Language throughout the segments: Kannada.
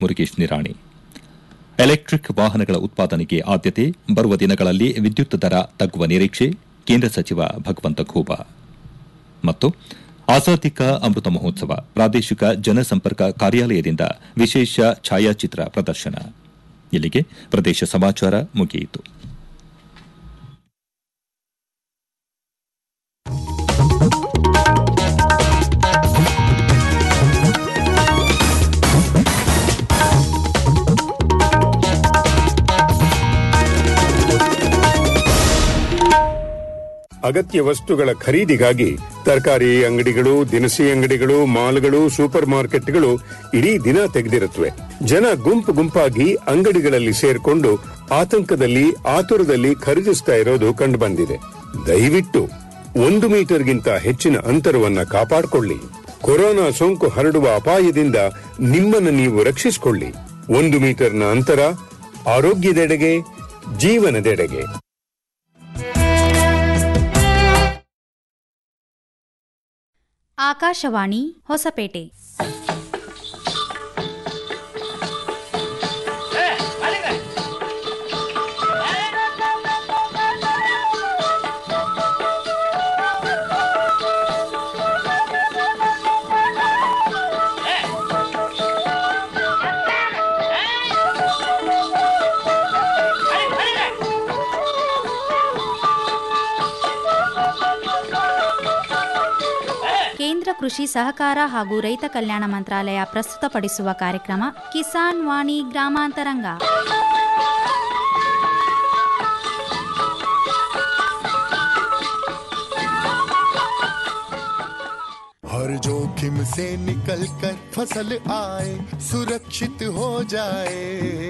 ಮುರುಗೇಶ್ ನಿರಾಣಿ ಎಲೆಕ್ಟ್ರಿಕ್ ವಾಹನಗಳ ಉತ್ಪಾದನೆಗೆ ಆದ್ಯತೆ ಬರುವ ದಿನಗಳಲ್ಲಿ ವಿದ್ಯುತ್ ದರ ತಗ್ಗುವ ನಿರೀಕ್ಷೆ ಕೇಂದ್ರ ಸಚಿವ ಭಗವಂತ ಖೂಬಾ ಮತ್ತು ಆಜಾದಿಕ ಅಮೃತ ಮಹೋತ್ಸವ ಪ್ರಾದೇಶಿಕ ಜನಸಂಪರ್ಕ ಕಾರ್ಯಾಲಯದಿಂದ ವಿಶೇಷ ಛಾಯಾಚಿತ್ರ ಪ್ರದರ್ಶನ ಇಲ್ಲಿಗೆ ಪ್ರದೇಶ ಸಮಾಚಾರ ಮುಗಿಯಿತು ಅಗತ್ಯ ವಸ್ತುಗಳ ಖರೀದಿಗಾಗಿ ತರಕಾರಿ ಅಂಗಡಿಗಳು ದಿನಸಿ ಅಂಗಡಿಗಳು ಮಾಲ್ಗಳು ಸೂಪರ್ ಮಾರ್ಕೆಟ್ಗಳು ಇಡೀ ದಿನ ತೆಗೆದಿರುತ್ತವೆ ಜನ ಗುಂಪು ಗುಂಪಾಗಿ ಅಂಗಡಿಗಳಲ್ಲಿ ಸೇರ್ಕೊಂಡು ಆತಂಕದಲ್ಲಿ ಆತುರದಲ್ಲಿ ಖರೀದಿಸ್ತಾ ಇರೋದು ಕಂಡುಬಂದಿದೆ ದಯವಿಟ್ಟು ಒಂದು ಮೀಟರ್ಗಿಂತ ಹೆಚ್ಚಿನ ಅಂತರವನ್ನ ಕಾಪಾಡಿಕೊಳ್ಳಿ ಕೊರೋನಾ ಸೋಂಕು ಹರಡುವ ಅಪಾಯದಿಂದ ನಿಮ್ಮನ್ನು ನೀವು ರಕ್ಷಿಸಿಕೊಳ್ಳಿ ಒಂದು ಮೀಟರ್ನ ಅಂತರ ಆರೋಗ್ಯದೆಡೆಗೆ ಜೀವನದೆಡೆಗೆ ಆಕಾಶವಾಣಿ ಹೊಸಪೇಟೆ ಕೇಂದ್ರ ಕೃಷಿ ಸಹಕಾರ ಹಾಗೂ ರೈತ ಕಲ್ಯಾಣ ಮಂತ್ರಾಲಯ ಪ್ರಸ್ತುತಪಡಿಸುವ ಕಾರ್ಯಕ್ರಮ ಕಿಸಾನ್ ವಾಣಿ ಗ್ರಾಮಾಂತರಂಗ हर जोखिम से निकल कर फसल आए सुरक्षित हो जाए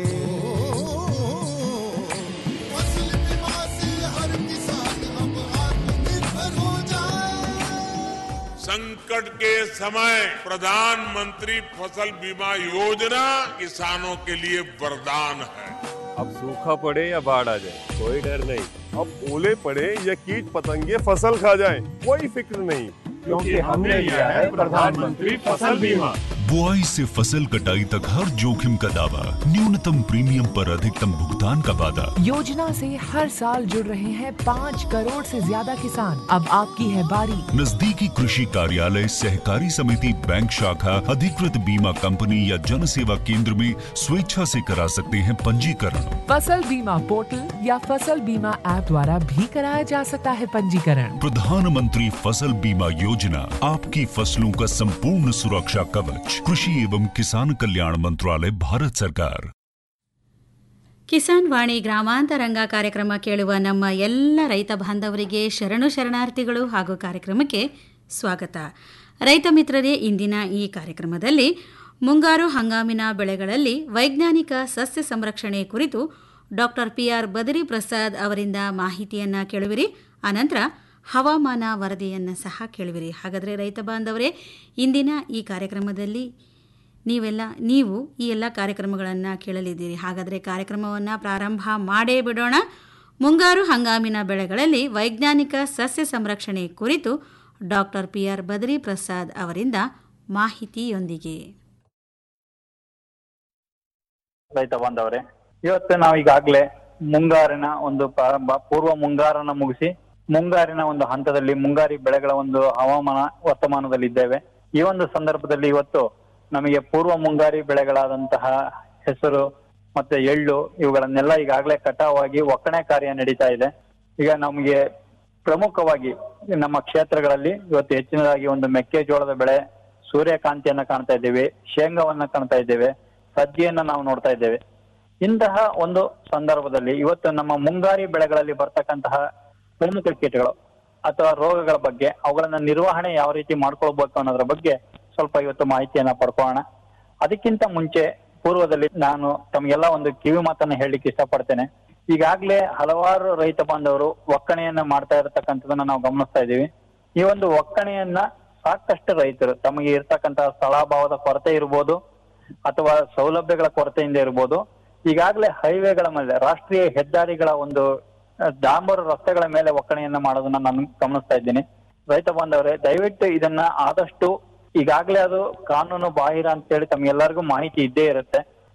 फसल बीमा से हर किसान अब आत्मनिर्भर हो जाए संकट के समय प्रधानमंत्री फसल बीमा योजना किसानों के लिए वरदान है अब सूखा पड़े या बाढ़ आ जाए कोई डर नहीं अब ओले पड़े या कीट पतंगे फसल खा जाए कोई फिक्र नहीं क्योंकि हमने लिया है प्रधानमंत्री फसल बीमा बुआई से फसल कटाई तक हर जोखिम का दावा न्यूनतम प्रीमियम पर अधिकतम भुगतान का वादा योजना से हर साल जुड़ रहे हैं पाँच करोड़ से ज्यादा किसान अब आपकी है बारी नजदीकी कृषि कार्यालय सहकारी समिति बैंक शाखा अधिकृत बीमा कंपनी या जन सेवा केंद्र में स्वेच्छा से करा सकते हैं पंजीकरण फसल बीमा पोर्टल या फसल बीमा ऐप द्वारा भी कराया जा सकता है पंजीकरण प्रधानमंत्री फसल बीमा योजना आपकी फसलों का संपूर्ण सुरक्षा कवच कृषि एवं किसान कल्याण मंत्रालय भारत सरकार ಕಿಸಾನ್ ವಾಣಿ ಗ್ರಾಮಾಂತರಂಗ ಕಾರ್ಯಕ್ರಮ ಕೇಳುವ ನಮ್ಮ ಎಲ್ಲ ರೈತ ಬಾಂಧವರಿಗೆ ಶರಣು ಶರಣಾರ್ಥಿಗಳು ಹಾಗೂ ಕಾರ್ಯಕ್ರಮಕ್ಕೆ ಸ್ವಾಗತ ರೈತ ಮಿತ್ರರೇ ಇಂದಿನ ಈ ಕಾರ್ಯಕ್ರಮದಲ್ಲಿ ಮುಂಗಾರು ಹಂಗಾಮಿನ ಬೆಳೆಗಳಲ್ಲಿ ವೈಜ್ಞಾನಿಕ ಸಸ್ಯ ಸಂರಕ್ಷಣೆ ಕುರಿತು ಡಾಕ್ಟರ್ ಪಿಆರ್ ಬದರಿ ಪ್ರಸಾದ್ ಅವರಿಂದ ಮಾಹಿತಿಯನ್ನು ಕೇಳುವಿರಿ ಅನಂತರ ಹವಾಮಾನ ವರದಿಯನ್ನು ಸಹ ಕೇಳುವಿರಿ ಹಾಗಾದರೆ ರೈತ ಬಾಂಧವರೇ ಇಂದಿನ ಈ ಕಾರ್ಯಕ್ರಮದಲ್ಲಿ ನೀವೆಲ್ಲ ನೀವು ಈ ಎಲ್ಲ ಕಾರ್ಯಕ್ರಮಗಳನ್ನು ಕೇಳಲಿದ್ದೀರಿ ಹಾಗಾದರೆ ಕಾರ್ಯಕ್ರಮವನ್ನು ಪ್ರಾರಂಭ ಮಾಡೇ ಬಿಡೋಣ ಮುಂಗಾರು ಹಂಗಾಮಿನ ಬೆಳೆಗಳಲ್ಲಿ ವೈಜ್ಞಾನಿಕ ಸಸ್ಯ ಸಂರಕ್ಷಣೆ ಕುರಿತು doctor P R Badri Prasad ಅವರಿಂದ ಮಾಹಿತಿಯೊಂದಿಗೆ ರೈತ ಬಾಂಧವರೇ ಇವತ್ತು ನಾವು ಈಗಾಗಲೇ ಮುಂಗಾರಿನ ಒಂದು ಪ್ರಾರಂಭ ಪೂರ್ವ ಮುಂಗಾರನ ಮುಗಿಸಿ ಮುಂಗಾರಿನ ಒಂದು ಹಂತದಲ್ಲಿ ಮುಂಗಾರಿ ಬೆಳೆಗಳ ಒಂದು ಹವಾಮಾನ ವರ್ತಮಾನದಲ್ಲಿದ್ದೇವೆ ಈ ಒಂದು ಸಂದರ್ಭದಲ್ಲಿ ಇವತ್ತು ನಮಗೆ ಪೂರ್ವ ಮುಂಗಾರಿ ಬೆಳೆಗಳಾದಂತಹ ಹೆಸರು ಮತ್ತೆ ಎಳ್ಳು ಇವುಗಳನ್ನೆಲ್ಲ ಈಗಾಗಲೇ ಕಟಾವಾಗಿ ಒಕ್ಕಣೆ ಕಾರ್ಯ ನಡೀತಾ ಇದೆ ಈಗ ನಮಗೆ ಪ್ರಮುಖವಾಗಿ ನಮ್ಮ ಕ್ಷೇತ್ರಗಳಲ್ಲಿ ಇವತ್ತು ಹೆಚ್ಚಿನದಾಗಿ ಒಂದು ಮೆಕ್ಕೆಜೋಳದ ಬೆಳೆ ಸೂರ್ಯಕಾಂತಿಯನ್ನ ಕಾಣ್ತಾ ಇದ್ದೇವೆ ಶೇಂಗಾವನ್ನ ಕಾಣ್ತಾ ಇದ್ದೇವೆ ಸಜ್ಜಿಯನ್ನ ನಾವು ನೋಡ್ತಾ ಇದ್ದೇವೆ ಇಂತಹ ಒಂದು ಸಂದರ್ಭದಲ್ಲಿ ಇವತ್ತು ನಮ್ಮ ಮುಂಗಾರಿ ಬೆಳೆಗಳಲ್ಲಿ ಬರ್ತಕ್ಕಂತಹ ಪ್ರಮುಖ ಕೀಟಗಳು ಅಥವಾ ರೋಗಗಳ ಬಗ್ಗೆ ಅವುಗಳನ್ನ ನಿರ್ವಹಣೆ ಯಾವ ರೀತಿ ಮಾಡ್ಕೊಳ್ಬೇಕು ಅನ್ನೋದ್ರ ಬಗ್ಗೆ ಸ್ವಲ್ಪ ಇವತ್ತು ಮಾಹಿತಿಯನ್ನ ಪಡ್ಕೊಳ್ಳೋಣ ಅದಕ್ಕಿಂತ ಮುಂಚೆ ಪೂರ್ವದಲ್ಲಿ ನಾನು ತಮಗೆಲ್ಲ ಒಂದು ಕಿವಿ ಮಾತನ್ನ ಹೇಳಲಿಕ್ಕೆ ಇಷ್ಟಪಡ್ತೇನೆ ಈಗಾಗ್ಲೇ ಹಲವಾರು ರೈತ ಬಾಂಧವರು ಒಕ್ಕಣೆಯನ್ನ ಮಾಡ್ತಾ ಇರತಕ್ಕಂಥದನ್ನ ನಾವು ಗಮನಿಸ್ತಾ ಇದ್ದೀವಿ ಈ ಒಂದು ಒಕ್ಕಣೆಯನ್ನ ಸಾಕಷ್ಟು ರೈತರು ತಮಗೆ ಇರ್ತಕ್ಕಂತಹ ಸ್ಥಳಾಭಾವದ ಕೊರತೆ ಇರ್ಬೋದು ಅಥವಾ ಸೌಲಭ್ಯಗಳ ಕೊರತೆಯಿಂದ ಇರ್ಬೋದು ಈಗಾಗಲೇ ಹೈವೇಗಳ ಮೇಲೆ ರಾಷ್ಟ್ರೀಯ ಹೆದ್ದಾರಿಗಳ ಒಂದು ಅಹ್, ಡಾಂಬರು ರಸ್ತೆಗಳ ಮೇಲೆ ಒಕ್ಕಣೆಯನ್ನ ಮಾಡೋದನ್ನ ನಾನು ಗಮನಿಸ್ತಾ ಇದ್ದೀನಿ ರೈತ ಬಾಂಧವರೇ ದಯವಿಟ್ಟು ಇದನ್ನ ಆದಷ್ಟು ಈಗಾಗಲೇ ಅದು ಕಾನೂನು ಬಾಹಿರ ಅಂತೇಳಿ ತಮ್ಗೆಲ್ಲರಿಗೂ ಮಾಹಿತಿ ಇದ್ದೇ ಇರುತ್ತೆ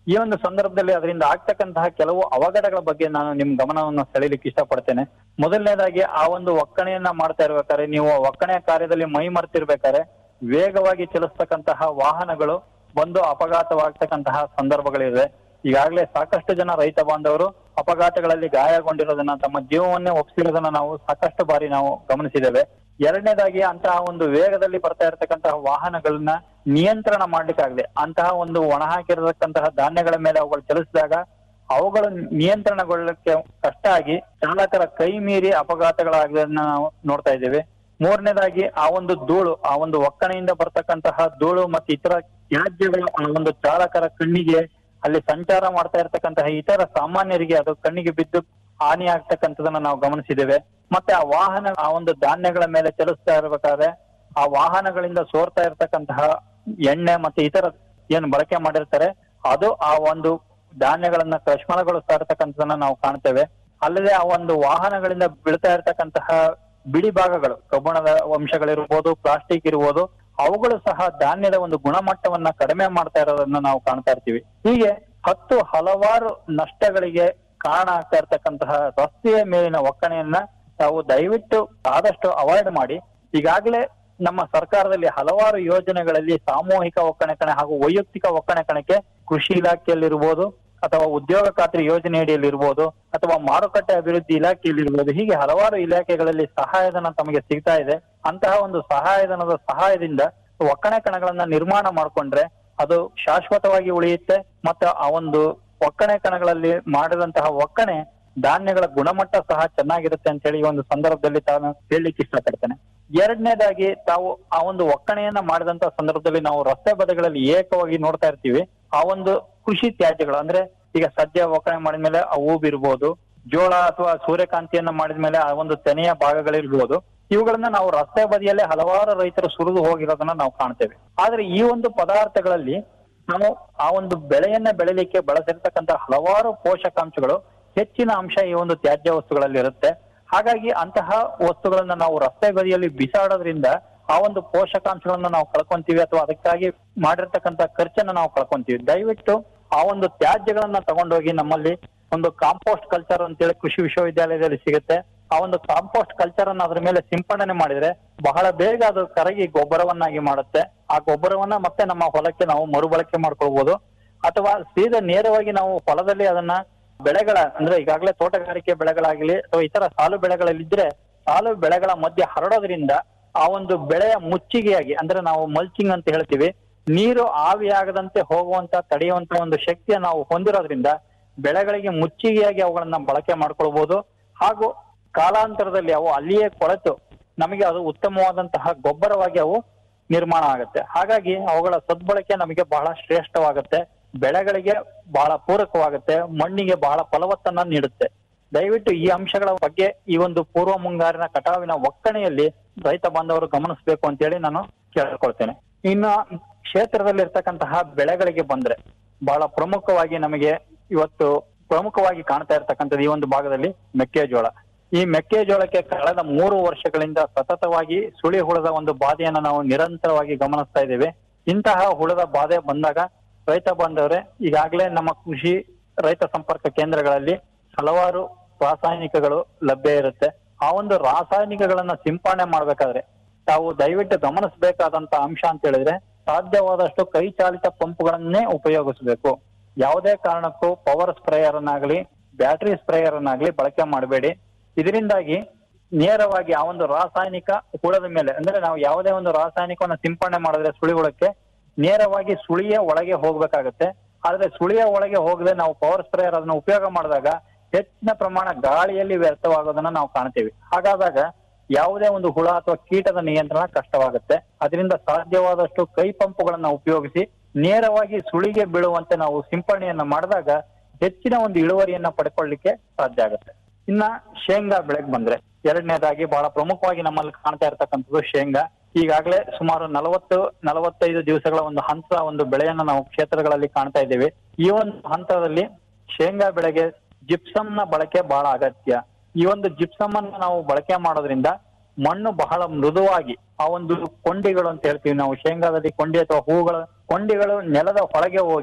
ಈ ಒಂದು ಸಂದರ್ಭದಲ್ಲಿ ಅದರಿಂದ ಆಗ್ತಕ್ಕಂತಹ ಕೆಲವು ಅವಘಡಗಳ ಬಗ್ಗೆ ನಾನು ನಿಮ್ ಗಮನವನ್ನು ಸೆಳೆಯಲಿಕ್ಕೆ ಇಷ್ಟಪಡ್ತೇನೆ ಮೊದಲನೇದಾಗಿ ಆ ಒಂದು ಒಕ್ಕಣೆಯನ್ನ ಮಾಡ್ತಾ ಇರ್ಬೇಕಾದ್ರೆ ನೀವು ಒಕ್ಕಣೆಯ ಕಾರ್ಯದಲ್ಲಿ ಮೈ ಮರ್ತಿರ್ಬೇಕಾದ್ರೆ ವೇಗವಾಗಿ ಚಲಿಸ್ತಕ್ಕಂತಹ ವಾಹನಗಳು ಬಂದು ಅಪಘಾತವಾಗ್ತಕ್ಕಂತಹ ಸಂದರ್ಭಗಳಿವೆ ಈಗಾಗಲೇ ಸಾಕಷ್ಟು ಜನ ರೈತ ಬಾಂಧವರು ಅಪಘಾತಗಳಲ್ಲಿ ಗಾಯಗೊಂಡಿರೋದನ್ನ ತಮ್ಮ ಜೀವವನ್ನೇ ಒಪ್ಪಿಸಿರೋದನ್ನ ನಾವು ಸಾಕಷ್ಟು ಬಾರಿ ನಾವು ಗಮನಿಸಿದ್ದೇವೆ ಎರಡನೇದಾಗಿ ಅಂತಹ ಒಂದು ವೇಗದಲ್ಲಿ ಬರ್ತಾ ಇರತಕ್ಕಂತಹ ವಾಹನಗಳನ್ನ ನಿಯಂತ್ರಣ ಮಾಡ್ಲಿಕ್ಕಾಗಲಿ ಅಂತಹ ಒಂದು ಒಣ ಹಾಕಿರತಕ್ಕಂತಹ ಧಾನ್ಯಗಳ ಮೇಲೆ ಅವುಗಳು ಚಲಿಸಿದಾಗ ಅವುಗಳು ನಿಯಂತ್ರಣಗೊಳ್ಳಕ್ಕೆ ಕಷ್ಟ ಆಗಿ ಚಾಲಕರ ಕೈ ಮೀರಿ ಅಪಘಾತಗಳಾಗೋದನ್ನ ನಾವು ನೋಡ್ತಾ ಇದ್ದೇವೆ ಮೂರನೇದಾಗಿ ಆ ಒಂದು ಧೂಳು ಆ ಒಂದು ಒಕ್ಕಣೆಯಿಂದ ಬರ್ತಕ್ಕಂತಹ ಧೂಳು ಮತ್ತು ಇತರ ತ್ಯಾಜ್ಯಗಳು ಆ ಒಂದು ಚಾಲಕರ ಕಣ್ಣಿಗೆ ಅಲ್ಲಿ ಸಂಚಾರ ಮಾಡ್ತಾ ಇರ್ತಕ್ಕಂತಹ ಇತರ ಸಾಮಾನ್ಯರಿಗೆ ಅದು ಕಣ್ಣಿಗೆ ಬಿದ್ದು ಹಾನಿ ಆಗ್ತಕ್ಕಂಥದನ್ನ ನಾವು ಗಮನಿಸಿದ್ದೇವೆ ಮತ್ತೆ ಆ ವಾಹನ ಆ ಒಂದು ಧಾನ್ಯಗಳ ಮೇಲೆ ಚಲಿಸ್ತಾ ಇರ್ಬೇಕಾದ್ರೆ ಆ ವಾಹನಗಳಿಂದ ಸೋರ್ತಾ ಇರ್ತಕ್ಕಂತಹ ಎಣ್ಣೆ ಮತ್ತೆ ಇತರ ಏನು ಬಳಕೆ ಮಾಡಿರ್ತಾರೆ ಅದು ಆ ಒಂದು ಧಾನ್ಯಗಳನ್ನ ಕಶ್ಮಲಗೊಳಿಸ್ತಾ ಇರ್ತಕ್ಕಂಥದನ್ನ ನಾವು ಕಾಣ್ತೇವೆ ಅಲ್ಲದೆ ಆ ಒಂದು ವಾಹನಗಳಿಂದ ಬೀಳ್ತಾ ಇರ್ತಕ್ಕಂತಹ ಬಿಡಿ ಭಾಗಗಳು ಕಬ್ಬಣದ ಅಂಶಗಳಿರ್ಬೋದು ಪ್ಲಾಸ್ಟಿಕ್ ಇರ್ಬೋದು ಅವುಗಳು ಸಹ ಧಾನ್ಯದ ಒಂದು ಗುಣಮಟ್ಟವನ್ನ ಕಡಿಮೆ ಮಾಡ್ತಾ ಇರೋದನ್ನ ನಾವು ಕಾಣ್ತಾ ಇರ್ತೀವಿ ಹೀಗೆ ಹತ್ತು ಹಲವಾರು ನಷ್ಟಗಳಿಗೆ ಕಾರಣ ಆಗ್ತಾ ಇರ್ತಕ್ಕಂತಹ ರಸ್ತೆಯ ಮೇಲಿನ ಒಕ್ಕಣೆಯನ್ನ ತಾವು ದಯವಿಟ್ಟು ಆದಷ್ಟು ಅವಾಯ್ಡ್ ಮಾಡಿ ಈಗಾಗಲೇ ನಮ್ಮ ಸರ್ಕಾರದಲ್ಲಿ ಹಲವಾರು ಯೋಜನೆಗಳಲ್ಲಿ ಸಾಮೂಹಿಕ ಒಕ್ಕಣೆ ಕಣೆ ಹಾಗೂ ವೈಯಕ್ತಿಕ ಒಕ್ಕಣೆ ಕಣಕ್ಕೆ ಕೃಷಿ ಇಲಾಖೆಯಲ್ಲಿರ್ಬೋದು ಅಥವಾ ಉದ್ಯೋಗ ಖಾತ್ರಿ ಯೋಜನೆ ಅಡಿಯಲ್ಲಿ ಇರ್ಬೋದು ಅಥವಾ ಮಾರುಕಟ್ಟೆ ಅಭಿವೃದ್ಧಿ ಇಲಾಖೆಯಲ್ಲಿ ಇರ್ಬೋದು ಹೀಗೆ ಹಲವಾರು ಇಲಾಖೆಗಳಲ್ಲಿ ಸಹಾಯಧನ ತಮಗೆ ಸಿಗ್ತಾ ಇದೆ ಅಂತಹ ಒಂದು ಸಹಾಯಧನದ ಸಹಾಯದಿಂದ ಒಕ್ಕಣೆ ಕಣಗಳನ್ನ ನಿರ್ಮಾಣ ಮಾಡ್ಕೊಂಡ್ರೆ ಅದು ಶಾಶ್ವತವಾಗಿ ಉಳಿಯುತ್ತೆ ಮತ್ತೆ ಆ ಒಂದು ಒಕ್ಕಣೆ ಕಣಗಳಲ್ಲಿ ಮಾಡಿದಂತಹ ಒಕ್ಕಣೆ ಧಾನ್ಯಗಳ ಗುಣಮಟ್ಟ ಸಹ ಚೆನ್ನಾಗಿರುತ್ತೆ ಅಂತ ಹೇಳಿ ಈ ಒಂದು ಸಂದರ್ಭದಲ್ಲಿ ತಾನು ಹೇಳಲಿಕ್ಕೆ ಇಷ್ಟಪಡ್ತೇನೆ ಎರಡನೇದಾಗಿ ತಾವು ಆ ಒಂದು ಒಕ್ಕಣೆಯನ್ನ ಮಾಡಿದಂತ ಸಂದರ್ಭದಲ್ಲಿ ನಾವು ರಸ್ತೆ ಬದಿಗಳಲ್ಲಿ ಏಕವಾಗಿ ನೋಡ್ತಾ ಇರ್ತೀವಿ ಆ ಒಂದು ಕೃಷಿ ತ್ಯಾಜ್ಯಗಳು ಅಂದ್ರೆ ಈಗ ಸದ್ಯ ಒಕ್ಕಣೆ ಮಾಡಿದ್ಮೇಲೆ ಆ ಹೂವಿರ್ಬೋದು ಜೋಳ ಅಥವಾ ಸೂರ್ಯಕಾಂತಿಯನ್ನ ಮಾಡಿದ್ಮೇಲೆ ಆ ಒಂದು ತೆನೆಯ ಭಾಗಗಳಿರ್ಬೋದು ಇವುಗಳನ್ನ ನಾವು ರಸ್ತೆ ಬದಿಯಲ್ಲೇ ಹಲವಾರು ರೈತರು ಸುರಿದು ಹೋಗಿರೋದನ್ನ ನಾವು ಕಾಣ್ತೇವೆ ಆದ್ರೆ ಈ ಒಂದು ಪದಾರ್ಥಗಳಲ್ಲಿ ನಾವು ಆ ಒಂದು ಬೆಳೆಯನ್ನ ಬೆಳಿಲಿಕ್ಕೆ ಬಳಸಿರ್ತಕ್ಕಂತ ಹಲವಾರು ಪೋಷಕಾಂಶಗಳು ಹೆಚ್ಚಿನ ಅಂಶ ಈ ಒಂದು ತ್ಯಾಜ್ಯ ವಸ್ತುಗಳಲ್ಲಿ ಇರುತ್ತೆ ಹಾಗಾಗಿ ಅಂತಹ ವಸ್ತುಗಳನ್ನ ನಾವು ರಸ್ತೆ ಬದಿಯಲ್ಲಿ ಬಿಸಾಡೋದ್ರಿಂದ ಆ ಒಂದು ಪೋಷಕಾಂಶಗಳನ್ನ ನಾವು ಕಳ್ಕೊಂತೀವಿ ಅಥವಾ ಅದಕ್ಕಾಗಿ ಮಾಡಿರ್ತಕ್ಕಂತ ಖರ್ಚನ್ನ ನಾವು ಕಳ್ಕೊಂತೀವಿ ದಯವಿಟ್ಟು ಆ ಒಂದು ತ್ಯಾಜ್ಯಗಳನ್ನ ತಗೊಂಡೋಗಿ ನಮ್ಮಲ್ಲಿ ಒಂದು ಕಾಂಪೋಸ್ಟ್ ಕಲ್ಚರ್ ಅಂತೇಳಿ ಕೃಷಿ ವಿಶ್ವವಿದ್ಯಾಲಯದಲ್ಲಿ ಸಿಗುತ್ತೆ ಆ ಒಂದು ಕಾಂಪೋಸ್ಟ್ ಕಲ್ಚರ್ ಅನ್ನ ಅದ್ರ ಮೇಲೆ ಸಿಂಪಡಣೆ ಮಾಡಿದ್ರೆ ಬಹಳ ಬೇಗ ಅದು ಕರಗಿ ಗೊಬ್ಬರವನ್ನಾಗಿ ಮಾಡುತ್ತೆ ಆ ಗೊಬ್ಬರವನ್ನ ಮತ್ತೆ ನಮ್ಮ ಹೊಲಕ್ಕೆ ನಾವು ಮರುಬಳಕೆ ಮಾಡ್ಕೊಳ್ಬಹುದು ಅಥವಾ ಸೀದಾ ನೇರವಾಗಿ ನಾವು ಹೊಲದಲ್ಲಿ ಅದನ್ನ ಬೆಳೆಗಳ ಅಂದ್ರೆ ಈಗಾಗಲೇ ತೋಟಗಾರಿಕೆ ಬೆಳೆಗಳಾಗಲಿ ಅಥವಾ ಇತರ ಸಾಲು ಬೆಳೆಗಳಲ್ಲಿದ್ರೆ ಸಾಲು ಬೆಳೆಗಳ ಮಧ್ಯೆ ಹರಡೋದ್ರಿಂದ ಆ ಒಂದು ಬೆಳೆಯ ಮುಚ್ಚಿಗೆಯಾಗಿ ಅಂದ್ರೆ ನಾವು ಮಲ್ಚಿಂಗ್ ಅಂತ ಹೇಳ್ತೀವಿ ನೀರು ಆವಿಯಾಗದಂತೆ ಹೋಗುವಂತ ತಡೆಯುವಂತ ಒಂದು ಶಕ್ತಿಯ ನಾವು ಹೊಂದಿರೋದ್ರಿಂದ ಬೆಳೆಗಳಿಗೆ ಮುಚ್ಚಿಗೆಯಾಗಿ ಅವುಗಳನ್ನ ಬಳಕೆ ಮಾಡ್ಕೊಳ್ಬಹುದು ಹಾಗೂ ಕಾಲಾಂತರದಲ್ಲಿ ಅವು ಅಲ್ಲಿಯೇ ಕೊಳೆತು ನಮಗೆ ಅದು ಉತ್ತಮವಾದಂತಹ ಗೊಬ್ಬರವಾಗಿ ಅವು ನಿರ್ಮಾಣ ಆಗುತ್ತೆ ಹಾಗಾಗಿ ಅವುಗಳ ಸದ್ಬಳಕೆ ನಮಗೆ ಬಹಳ ಶ್ರೇಷ್ಠವಾಗುತ್ತೆ ಬೆಳೆಗಳಿಗೆ ಬಹಳ ಪೂರಕವಾಗುತ್ತೆ ಮಣ್ಣಿಗೆ ಬಹಳ ಫಲವತ್ತನ್ನ ನೀಡುತ್ತೆ ದಯವಿಟ್ಟು ಈ ಅಂಶಗಳ ಬಗ್ಗೆ ಈ ಒಂದು ಪೂರ್ವ ಮುಂಗಾರಿನ ಕಟಾವಿನ ಒಕ್ಕಣೆಯಲ್ಲಿ ರೈತ ಬಾಂಧವರು ಗಮನಿಸಬೇಕು ಅಂತೇಳಿ ನಾನು ಕೇಳ್ಕೊಳ್ತೇನೆ ಇನ್ನು ಕ್ಷೇತ್ರದಲ್ಲಿ ಇರ್ತಕ್ಕಂತಹ ಬೆಳೆಗಳಿಗೆ ಬಂದ್ರೆ ಬಹಳ ಪ್ರಮುಖವಾಗಿ ನಮಗೆ ಇವತ್ತು ಪ್ರಮುಖವಾಗಿ ಕಾಣ್ತಾ ಇರ್ತಕ್ಕಂಥದ್ದು ಈ ಒಂದು ಭಾಗದಲ್ಲಿ ಮೆಕ್ಕೆಜೋಳ ಈ ಮೆಕ್ಕೆಜೋಳಕ್ಕೆ ಕಳೆದ ಮೂರು ವರ್ಷಗಳಿಂದ ಸತತವಾಗಿ ಸುಳಿ ಹುಳದ ಒಂದು ಬಾಧೆಯನ್ನ ನಾವು ನಿರಂತರವಾಗಿ ಗಮನಿಸ್ತಾ ಇದ್ದೇವೆ ಇಂತಹ ಹುಳದ ಬಾಧೆ ಬಂದಾಗ ರೈತ ಬಾಂಧವರೇ ಈಗಾಗಲೇ ನಮ್ಮ ಕೃಷಿ ರೈತ ಸಂಪರ್ಕ ಕೇಂದ್ರಗಳಲ್ಲಿ ಹಲವಾರು ರಾಸಾಯನಿಕಗಳು ಲಭ್ಯ ಇರುತ್ತೆ ಆ ಒಂದು ರಾಸಾಯನಿಕಗಳನ್ನ ಸಿಂಪಡಣೆ ಮಾಡ್ಬೇಕಾದ್ರೆ ತಾವು ದಯವಿಟ್ಟು ಗಮನಿಸಬೇಕಾದಂತ ಅಂಶ ಅಂತ ಹೇಳಿದ್ರೆ ಸಾಧ್ಯವಾದಷ್ಟು ಕೈ ಚಾಲಿತ ಪಂಪ್ಗಳನ್ನೇ ಉಪಯೋಗಿಸಬೇಕು ಯಾವುದೇ ಕಾರಣಕ್ಕೂ ಪವರ್ ಸ್ಪ್ರೇಯರ್ ಅನ್ನಾಗ್ಲಿ ಬ್ಯಾಟರಿ ಸ್ಪ್ರೇಯರ್ ಅನ್ನಾಗ್ಲಿ ಬಳಕೆ ಮಾಡಬೇಡಿ ಇದರಿಂದಾಗಿ ನೇರವಾಗಿ ಆ ಒಂದು ರಾಸಾಯನಿಕ ಹುಳದ ಮೇಲೆ ಅಂದ್ರೆ ನಾವು ಯಾವುದೇ ಒಂದು ರಾಸಾಯನಿಕವನ್ನ ಸಿಂಪಡಣೆ ಮಾಡಿದ್ರೆ ಸುಳಿ ಹುಳಕ್ಕೆ ನೇರವಾಗಿ ಸುಳಿಯ ಒಳಗೆ ಹೋಗ್ಬೇಕಾಗತ್ತೆ ಆದ್ರೆ ಸುಳಿಯ ಒಳಗೆ ಹೋಗದೆ ನಾವು ಪವರ್ ಸ್ಪ್ರೇಯರ್ ಅದನ್ನ ಉಪಯೋಗ ಮಾಡಿದಾಗ ಹೆಚ್ಚಿನ ಪ್ರಮಾಣ ಗಾಳಿಯಲ್ಲಿ ವ್ಯರ್ಥವಾಗೋದನ್ನ ನಾವು ಕಾಣ್ತೀವಿ ಹಾಗಾದಾಗ ಯಾವುದೇ ಒಂದು ಹುಳ ಅಥವಾ ಕೀಟದ ನಿಯಂತ್ರಣ ಕಷ್ಟವಾಗುತ್ತೆ ಅದರಿಂದ ಸಾಧ್ಯವಾದಷ್ಟು ಕೈ ಪಂಪುಗಳನ್ನ ಉಪಯೋಗಿಸಿ ನೇರವಾಗಿ ಸುಳಿಗೆ ಬೀಳುವಂತೆ ನಾವು ಸಿಂಪಡಣೆಯನ್ನ ಮಾಡಿದಾಗ ಹೆಚ್ಚಿನ ಒಂದು ಇಳುವರಿಯನ್ನ ಪಡ್ಕೊಳ್ಳಿಕ್ಕೆ ಸಾಧ್ಯ ಆಗುತ್ತೆ ಇನ್ನ ಶೇಂಗಾ ಬೆಳೆಗೆ ಬಂದ್ರೆ ಎರಡನೇದಾಗಿ ಬಹಳ ಪ್ರಮುಖವಾಗಿ ನಮ್ಮಲ್ಲಿ ಕಾಣ್ತಾ ಇರ್ತಕ್ಕಂಥದ್ದು ಶೇಂಗಾ ಈಗಾಗಲೇ ಸುಮಾರು ನಲವತ್ತು ನಲವತ್ತೈದು ದಿವಸಗಳ ಒಂದು ಹಂತ ಒಂದು ಬೆಳೆಯನ್ನ ನಾವು ಕ್ಷೇತ್ರಗಳಲ್ಲಿ ಕಾಣ್ತಾ ಇದ್ದೇವೆ ಈ ಒಂದು ಹಂತದಲ್ಲಿ ಶೇಂಗಾ ಬೆಳೆಗೆ ಜಿಪ್ಸಮ್ ನ ಬಳಕೆ ಬಹಳ ಅಗತ್ಯ ಈ ಒಂದು ಜಿಪ್ಸಮ್ ಅನ್ನ ನಾವು ಬಳಕೆ ಮಾಡೋದ್ರಿಂದ ಮಣ್ಣು ಬಹಳ ಮೃದುವಾಗಿ ಆ ಒಂದು ಕೊಂಡಿಗಳು ಅಂತ ಹೇಳ್ತೀವಿ ನಾವು ಶೇಂಗಾದಲ್ಲಿ ಕೊಂಡಿ ಅಥವಾ ಹೂಗಳ ಕೊಂಡಿಗಳು ನೆಲದ ಒಳಗೆ ಹೋಗಿ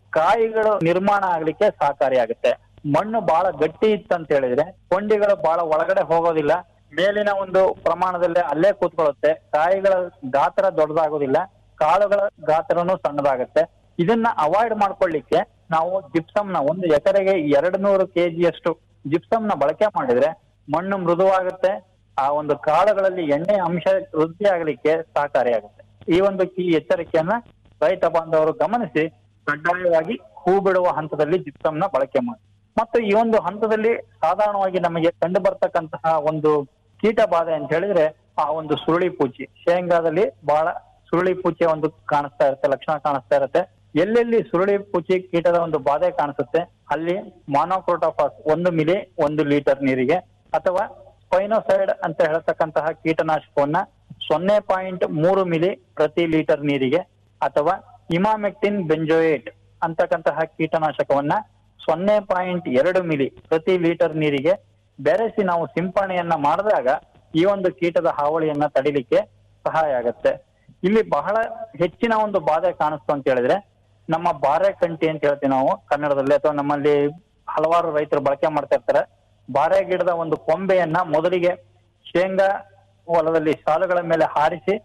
ಕಾಯಿಗಳು ನಿರ್ಮಾಣ ಆಗ್ಲಿಕ್ಕೆ ಸಹಕಾರಿಯಾಗುತ್ತೆ ಮಣ್ಣು ಬಹಳ ಗಟ್ಟಿ ಇತ್ತಂತ ಹೇಳಿದ್ರೆ ಕೊಂಡಿಗಳು ಬಹಳ ಒಳಗಡೆ ಹೋಗೋದಿಲ್ಲ ಮೇಲಿನ ಒಂದು ಪ್ರಮಾಣದಲ್ಲಿ ಅಲ್ಲೇ ಕೂತ್ಕೊಳ್ಳುತ್ತೆ ಕಾಯಿಗಳ ಗಾತ್ರ ದೊಡ್ಡದಾಗೋದಿಲ್ಲ ಕಾಳುಗಳ ಗಾತ್ರನೂ ಸಣ್ಣದಾಗುತ್ತೆ ಇದನ್ನ ಅವಾಯ್ಡ್ ಮಾಡ್ಕೊಳ್ಳಿಕ್ಕೆ ನಾವು ಜಿಪ್ಸಮ್ ನ ಒಂದು ಎಕರೆಗೆ ಎರಡು ನೂರು ಕೆಜಿಯಷ್ಟು ಜಿಪ್ಸಮ್ ನ ಬಳಕೆ ಮಾಡಿದ್ರೆ ಮಣ್ಣು ಮೃದುವಾಗುತ್ತೆ ಆ ಒಂದು ಕಾಳುಗಳಲ್ಲಿ ಎಣ್ಣೆ ಅಂಶ ವೃದ್ಧಿ ಆಗಲಿಕ್ಕೆ ಸಹಕಾರಿಯಾಗುತ್ತೆ ಈ ಒಂದು ಕೀ ಎಚ್ಚರಿಕೆಯನ್ನ ರೈತ ಬಾಂಧವರು ಗಮನಿಸಿ ಕಡ್ಡಾಯವಾಗಿ ಹೂ ಬಿಡುವ ಹಂತದಲ್ಲಿ ಜಿಪ್ಸಮ್ ನ ಬಳಕೆ ಮಾಡಿ ಮತ್ತು ಈ ಒಂದು ಹಂತದಲ್ಲಿ ಸಾಧಾರಣವಾಗಿ ನಮಗೆ ಕಂಡು ಬರ್ತಕ್ಕಂತಹ ಒಂದು ಕೀಟ ಬಾಧೆ ಅಂತ ಹೇಳಿದ್ರೆ ಆ ಒಂದು ಸುರುಳಿ ಪೂಚಿ ಶೇಂಗಾದಲ್ಲಿ ಬಹಳ ಸುರುಳಿ ಪೂಚಿಯ ಒಂದು ಕಾಣಿಸ್ತಾ ಇರುತ್ತೆ ಲಕ್ಷಣ ಕಾಣಿಸ್ತಾ ಇರುತ್ತೆ ಎಲ್ಲೆಲ್ಲಿ ಸುರುಳಿ ಪೂಚಿ ಕೀಟದ ಒಂದು ಬಾಧೆ ಕಾಣಿಸುತ್ತೆ ಅಲ್ಲಿ ಮಾನೋಕ್ರೋಟೋಫಾಸ್ ಒಂದು ಮಿಲಿ ಒಂದು ಲೀಟರ್ ನೀರಿಗೆ ಅಥವಾ ಸ್ಪೈನೋಸೈಡ್ ಅಂತ ಹೇಳ್ತಕ್ಕಂತಹ ಕೀಟನಾಶಕವನ್ನ ಸೊನ್ನೆ ಪಾಯಿಂಟ್ ಮೂರು ಮಿಲಿ ಪ್ರತಿ ಲೀಟರ್ ನೀರಿಗೆ ಅಥವಾ ಇಮಾಮೆಕ್ಟಿನ್ ಬೆಂಜೋಯೇಟ್ ಅಂತಕ್ಕಂತಹ ಕೀಟನಾಶಕವನ್ನ ಸೊನ್ನೆ ಪಾಯಿಂಟ್ ಎರಡು ಮಿಲಿ ಪ್ರತಿ ಲೀಟರ್ ನೀರಿಗೆ ಬೆರೆಸಿ ನಾವು ಸಿಂಪರಣೆಯನ್ನ ಮಾಡಿದಾಗ ಈ ಒಂದು ಕೀಟದ ಹಾವಳಿಯನ್ನ ತಡಿಲಿಕ್ಕೆ ಸಹಾಯ ಆಗತ್ತೆ ಇಲ್ಲಿ ಬಹಳ ಹೆಚ್ಚಿನ ಒಂದು ಬಾಧೆ ಕಾಣಿಸ್ತು ಅಂತ ಹೇಳಿದ್ರೆ ನಮ್ಮ ಬಾರೆ ಕಂಟಿ ಅಂತ ಹೇಳ್ತೀವಿ ನಾವು ಕನ್ನಡದಲ್ಲಿ ಅಥವಾ ನಮ್ಮಲ್ಲಿ ಹಲವಾರು ರೈತರು ಬಳಕೆ ಮಾಡ್ತಾ ಇರ್ತಾರೆ ಬಾರೆ ಗಿಡದ ಒಂದು ಕೊಂಬೆಯನ್ನ ಮೊದಲಿಗೆ ಶೇಂಗಾ ಹೊಲದಲ್ಲಿ ಸಾಲುಗಳ ಮೇಲೆ ಹಾರಿಸಿ